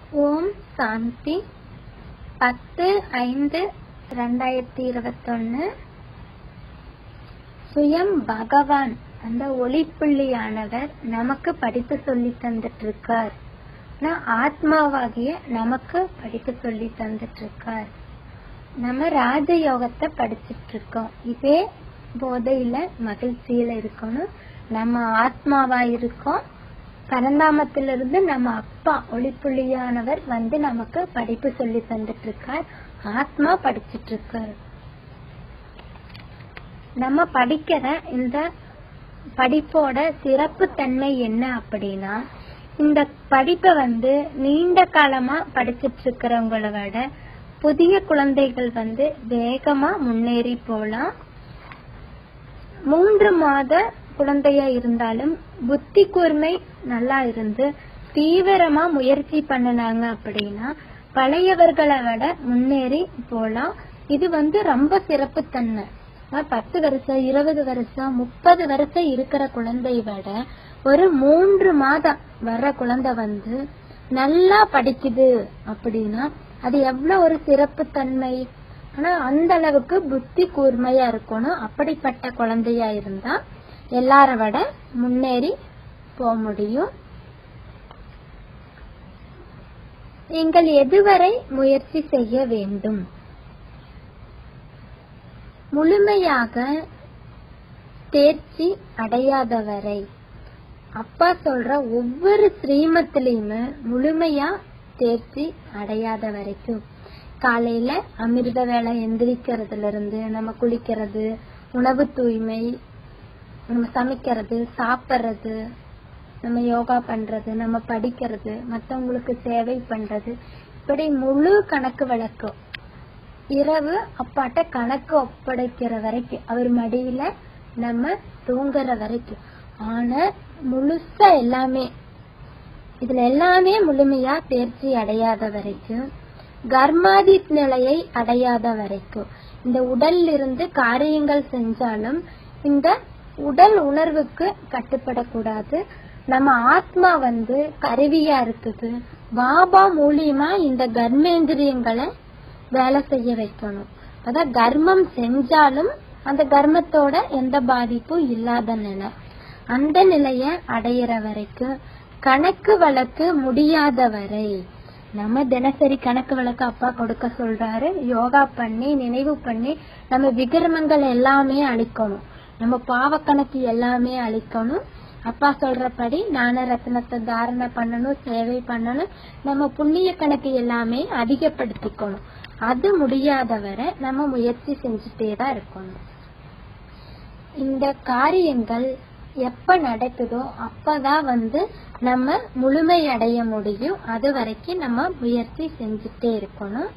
ஓம் சாந்தி பத்து ஐந்து ரெண்டாயிரத்தி இருபத்தொன்னு சுயம் பகவான் அந்த ஒளிப்புள்ளியானவர் நமக்கு படிப்பு சொல்லி தந்துட்டு இருக்கார் நான் ஆத்மாவாகிய நமக்கு படிப்பு சொல்லி தந்துட்டு இருக்கார் நம்ம ராஜயோகத்தை படிச்சிட்டு இருக்கோம் இதே போதையில மகிழ்ச்சியில இருக்கணும் நம்ம ஆத்மாவா இருக்கோம் பரந்தாமத்திலிருந்து நம்ம அப்பா ஒளிப்புள்ளியானவர் வந்து நமக்கு படிப்பு சொல்லி தந்துட்டு இருக்கார் ஆத்மா படிச்சிட்டு இருக்காரு நம்ம படிக்கிற இந்த படிப்போட சிறப்பு தன்மை என்ன அப்படின்னா இந்த படிப்பை வந்து நீண்ட காலமா படிச்சிட்டு இருக்கிறவங்கள விட புதிய குழந்தைகள் வந்து வேகமா முன்னேறி போலாம் மூன்று மாத குழந்தையா இருந்தாலும் புத்தி கூர்மை நல்லா இருந்து தீவிரமா முயற்சி பண்ணினாங்க அப்படின்னா பழையவர்களை விட முன்னேறி போலாம் இது வந்து ரொம்ப சிறப்பு தன்மை பத்து வருஷம் இருபது வருஷம் முப்பது வருஷம் இருக்கிற குழந்தை விட ஒரு மூன்று மாதம் வர்ற குழந்தை வந்து நல்லா படிக்குது அப்படின்னா அது எவ்வளவு ஒரு சிறப்பு தன்மை ஆனா அந்த அளவுக்கு புத்தி கூர்மையா இருக்கணும் அப்படிப்பட்ட குழந்தையா இருந்தா எல்லார விட முன்னேறி போக முடியும் நீங்கள் எதுவரை முயற்சி செய்ய வேண்டும் முழுமையாக தேர்ச்சி அடையாதவரை அப்பா சொல்ற ஒவ்வொரு ஸ்ரீமத்திலையுமே முழுமையா தேர்ச்சி அடையாத வரைக்கும் காலையில அமிர்த வேலை எந்திரிக்கிறதுல இருந்து நம்ம குளிக்கிறது உணவு தூய்மை நம்ம சமைக்கிறது சாப்பிட்றது நம்ம யோகா பண்றது நம்ம படிக்கிறது மத்தவங்களுக்கு சேவை பண்றது இப்படி முழு கணக்கு வழக்கம் இரவு அப்பாட்ட கணக்கு ஒப்படைக்கிற வரைக்கும் அவர் மடியில நம்ம தூங்குற வரைக்கும் ஆனா முழுசா எல்லாமே இதுல எல்லாமே முழுமையா தேர்ச்சி அடையாத வரைக்கும் கர்மாதி நிலையை அடையாத வரைக்கும் இந்த உடல்ல இருந்து காரியங்கள் செஞ்சாலும் இந்த உடல் உணர்வுக்கு கட்டுப்படக்கூடாது நம்ம ஆத்மா வந்து கருவியா இருக்குது பாபா மூலியமா இந்த கர்மேந்திரியங்களை வேலை செய்ய வைக்கணும் அதான் கர்மம் செஞ்சாலும் அந்த கர்மத்தோட எந்த பாதிப்பும் இல்லாத நிலை அந்த நிலைய அடையிற வரைக்கும் கணக்கு வழக்கு முடியாத வரை நம்ம தினசரி கணக்கு வழக்கு அப்பா கொடுக்க சொல்றாரு யோகா பண்ணி நினைவு பண்ணி நம்ம விக்கிரமங்கள் எல்லாமே அழிக்கணும் நம்ம பாவ கணக்கு எல்லாமே அழிக்கணும் அப்பா சொல்றபடி ஞான ரத்னத்தை தாரணை பண்ணணும் சேவை பண்ணணும் நம்ம புண்ணிய கணக்கு எல்லாமே அதிகப்படுத்திக்கணும் அது முடியாத வரை நம்ம முயற்சி செஞ்சுட்டே தான் இருக்கணும் இந்த காரியங்கள் எப்ப நடக்குதோ அப்பதான் வந்து நம்ம முழுமை அடைய முடியும் அது வரைக்கும் நம்ம முயற்சி செஞ்சுட்டே இருக்கணும்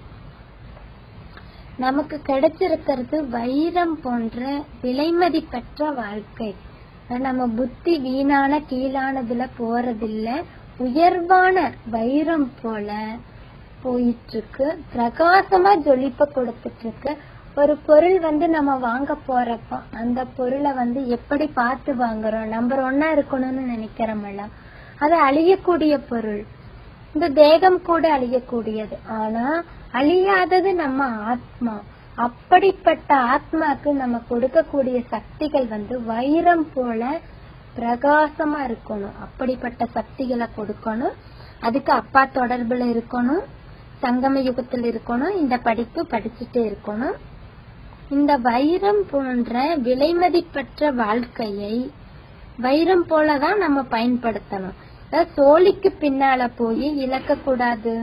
நமக்கு கிடைச்சிருக்கிறது வைரம் போன்ற விலைமதிப்பற்ற வாழ்க்கை நம்ம புத்தி வீணான கீழானதுல போறதில்ல உயர்வான வைரம் போல போயிட்டு இருக்கு பிரகாசமா ஜொலிப்ப கொடுத்துட்டு இருக்கு ஒரு பொருள் வந்து நம்ம வாங்க போறப்ப அந்த பொருளை வந்து எப்படி பார்த்து வாங்குறோம் நம்பர் ஒன்னா இருக்கணும்னு நினைக்கிறோம்ல அது அழியக்கூடிய பொருள் இந்த தேகம் கூட அழியக்கூடியது ஆனா அழியாதது நம்ம ஆத்மா அப்படிப்பட்ட ஆத்மாக்கு நம்ம கொடுக்கக்கூடிய சக்திகள் வந்து வைரம் போல பிரகாசமா இருக்கணும் அப்படிப்பட்ட சக்திகளை கொடுக்கணும் அதுக்கு அப்பா தொடர்புல இருக்கணும் சங்கம யுகத்தில் இருக்கணும் இந்த படிப்பு படிச்சுட்டே இருக்கணும் இந்த வைரம் போன்ற விலைமதிப்பற்ற வாழ்க்கையை வைரம் போலதான் நம்ம பயன்படுத்தணும் சோழிக்கு பின்னால போய் இழக்க கூடாது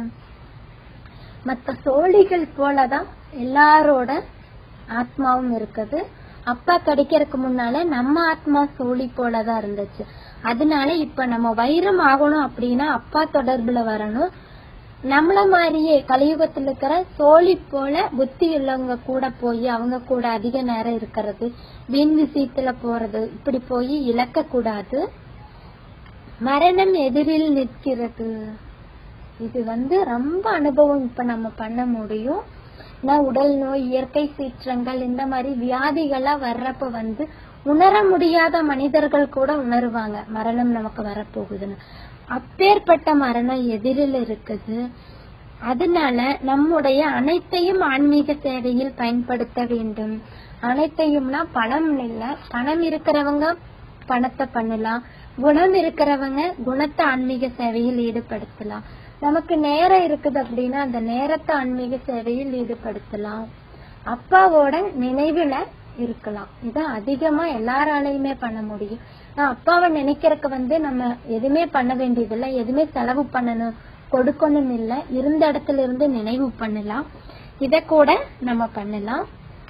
மத்த சோழிகள் போலதான் எல்லாரோட ஆத்மாவும் இருக்குது அப்பா கிடைக்கிறதுக்கு முன்னால நம்ம ஆத்மா சோழி போலதான் இருந்துச்சு அதனால இப்ப நம்ம வைரம் ஆகணும் அப்படின்னா அப்பா தொடர்புல வரணும் நம்மள மாதிரியே கலியுகத்துல இருக்கிற சோழி போல புத்தி உள்ளவங்க கூட போய் அவங்க கூட அதிக நேரம் இருக்கிறது வீண் விஷயத்துல போறது இப்படி போய் இழக்க கூடாது மரணம் எதிரில் நிற்கிறது இது வந்து ரொம்ப அனுபவம் இப்ப நம்ம பண்ண முடியும் உடல் நோய் இயற்கை சீற்றங்கள் இந்த மாதிரி வியாதிகளா வர்றப்ப வந்து உணர முடியாத மனிதர்கள் கூட உணருவாங்க மரணம் நமக்கு வரப்போகுதுன்னு அப்பேற்பட்ட மரணம் எதிரில் இருக்குது அதனால நம்முடைய அனைத்தையும் ஆன்மீக சேவையில் பயன்படுத்த வேண்டும் அனைத்தையும்னா பணம் இல்ல பணம் இருக்கிறவங்க பணத்தை பண்ணலாம் குணம் இருக்கிறவங்க குணத்தை ஆன்மீக சேவையில் ஈடுபடுத்தலாம் நமக்கு நேரம் இருக்குது அப்படின்னா அந்த நேரத்தை ஆன்மீக சேவையில் ஈடுபடுத்தலாம் அப்பாவோட நினைவுல இருக்கலாம் இது அதிகமா எல்லாராலையுமே பண்ண முடியும் ஆனா, அப்பாவை நினைக்கிறதுக்கு வந்து நம்ம எதுவுமே பண்ண வேண்டியதில்லை எதுவுமே செலவு பண்ணணும் கொடுக்கணும் இல்ல இருந்த இடத்துல இருந்து நினைவு பண்ணலாம் இத கூட நம்ம பண்ணலாம்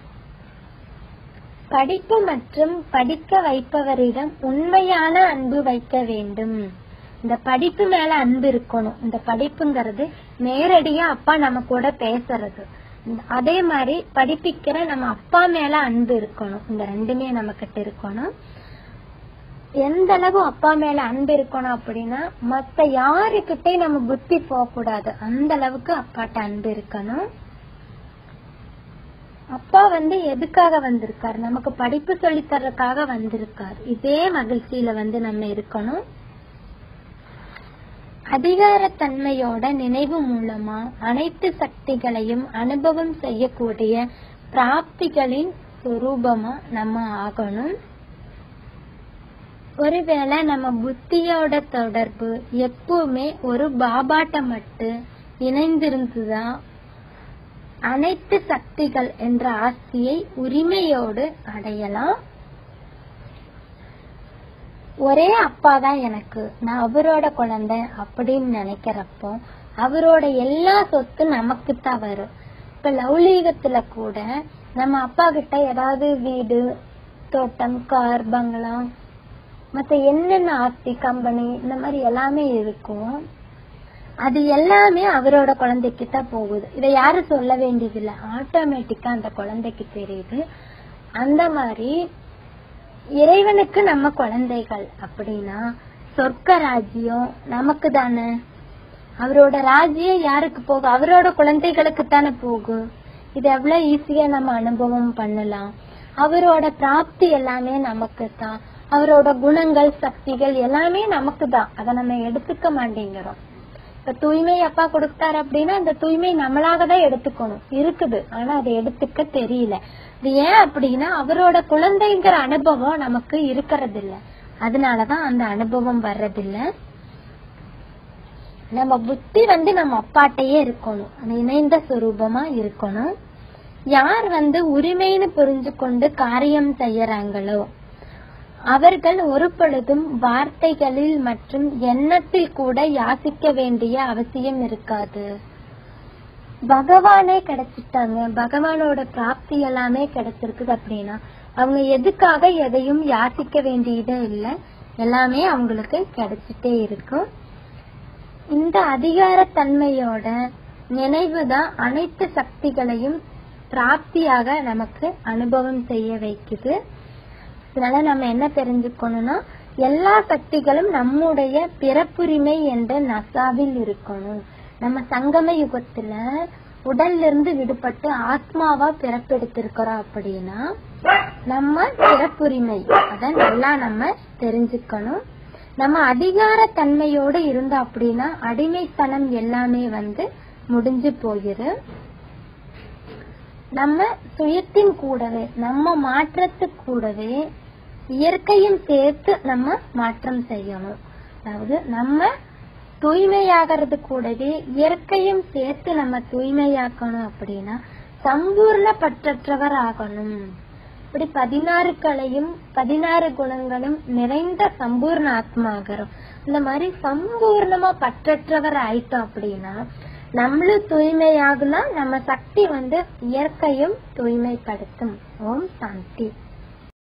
படிப்பு மற்றும் படிக்க வைப்பவரிடம் உண்மையான அன்பு வைக்க வேண்டும் இந்த படிப்பு மேல அன்பு இருக்கணும் இந்த படிப்புங்கிறது நேரடியா அப்பா நம்ம கூட பேசுறது இந்த- அதே மாதிரி படிப்பிக்கிற நம்ம அப்பா மேல அன்பு இருக்கணும் இந்த ரெண்டுமே நம்ம கிட்ட இருக்கணும் எந்த அளவு அப்பா மேல அன்பு இருக்கணும் அப்படின்னா மத்த யாருக்கிட்டே நம்ம புத்தி போக கூடாது அந்த அளவுக்கு அப்பாட்ட அன்பு இருக்கணும் அப்பா வந்து எதுக்காக வந்திருக்காரு நமக்கு படிப்பு சொல்லி தர்றதுக்காக வந்திருக்காரு இதே மகிழ்ச்சியில வந்து நம்ம இருக்கணும் அதிகாரத்தன்மையோட நினைவு மூலமா அனைத்து சக்திகளையும் அனுபவம் செய்யக்கூடிய பிராப்திகளின் சுரூபமா நம்ம ஆகணும் ஒருவேளை நம்ம புத்தியோட தொடர்பு எப்பவுமே ஒரு பாபாட்ட மட்டும் இணைந்திருந்துதா அனைத்து சக்திகள் என்ற ஆஸ்தியை உரிமையோடு அடையலாம் ஒரே அப்பா தான் எனக்கு நான் அவரோட குழந்தை அப்படின்னு நினைக்கிறப்போ அவரோட எல்லா சொத்து நமக்கு தான் வரும் இப்ப லௌலீகத்துல கூட நம்ம அப்பா கிட்ட ஏதாவது வீடு தோட்டம் கார் பங்களா மத்த என்னென்ன ஆஸ்தி கம்பெனி இந்த மாதிரி எல்லாமே இருக்கும் அது எல்லாமே அவரோட குழந்தைக்கு தான் போகுது இதை யாரும் சொல்ல வேண்டியதில்லை ஆட்டோமேட்டிக்கா அந்த குழந்தைக்கு தெரியுது அந்த மாதிரி இறைவனுக்கு நம்ம குழந்தைகள் அப்படின்னா சொர்க்க ராஜ்யம் நமக்கு தானே அவரோட ராஜ்யம் யாருக்கு போகும் அவரோட குழந்தைகளுக்கு தானே போகும் இது எவ்வளவு ஈஸியா நம்ம அனுபவம் பண்ணலாம் அவரோட பிராப்தி எல்லாமே நமக்கு தான் அவரோட குணங்கள் சக்திகள் எல்லாமே நமக்கு தான் அதை நம்ம எடுத்துக்க மாட்டேங்கிறோம் இப்ப தூய்மை அப்பா கொடுத்தாரு அப்படின்னா அந்த தூய்மை நம்மளாக தான் எடுத்துக்கணும் இருக்குது ஆனா அதை எடுத்துக்க தெரியல இது ஏன் அப்படின்னா அவரோட குழந்தைங்கிற அனுபவம் நமக்கு இருக்கிறது இல்ல அதனாலதான் அந்த அனுபவம் வர்றதில்ல நம்ம புத்தி வந்து நம்ம அப்பாட்டையே இருக்கணும் அந்த இணைந்த சுரூபமா இருக்கணும் யார் வந்து உரிமைன்னு புரிஞ்சு கொண்டு காரியம் செய்யறாங்களோ அவர்கள் ஒரு பொழுதும் வார்த்தைகளில் மற்றும் எண்ணத்தில் கூட யாசிக்க வேண்டிய அவசியம் இருக்காது பகவானே கிடைச்சிட்டாங்க பகவானோட பிராப்தி எல்லாமே கிடைச்சிருக்குது அப்படின்னா அவங்க எதுக்காக எதையும் யாசிக்க வேண்டியதே இல்லை எல்லாமே அவங்களுக்கு கிடைச்சிட்டே இருக்கும் இந்த அதிகாரத்தன்மையோட நினைவுதான் அனைத்து சக்திகளையும் பிராப்தியாக நமக்கு அனுபவம் செய்ய வைக்குது இதனால நம்ம என்ன தெரிஞ்சுக்கணும்னா எல்லா சக்திகளும் நம்முடைய பிறப்புரிமை என்ற நசாவில் இருக்கணும் நம்ம சங்கம யுகத்துல உடல்ல இருந்து விடுபட்டு ஆத்மாவா பிறப்பெடுத்திருக்கிறோம் அப்படின்னா நம்ம பிறப்புரிமை அத நல்லா நம்ம தெரிஞ்சுக்கணும் நம்ம அதிகார தன்மையோடு இருந்தோம் அப்படின்னா அடிமைத்தனம் எல்லாமே வந்து முடிஞ்சு போயிரு நம்ம சுயத்தின் கூடவே நம்ம மாற்றத்துக்கு கூடவே இயற்கையும் சேர்த்து நம்ம மாற்றம் செய்யணும் அதாவது நம்ம தூய்மையாகிறது கூடவே இயற்கையும் சேர்த்து நம்ம தூய்மையாக்கணும் அப்படின்னா சம்பூர்ண பற்றற்றவர் ஆகணும் இப்படி பதினாறு கலையும் பதினாறு குணங்களும் நிறைந்த சம்பூர்ண ஆத்மா ஆகிறோம் இந்த மாதிரி சம்பூர்ணமா பற்றற்றவர் ஆயிட்டோம் அப்படின்னா நம்மளும் தூய்மையாகலாம் நம்ம சக்தி வந்து இயற்கையும் தூய்மைப்படுத்தும் ஓம் சாந்தி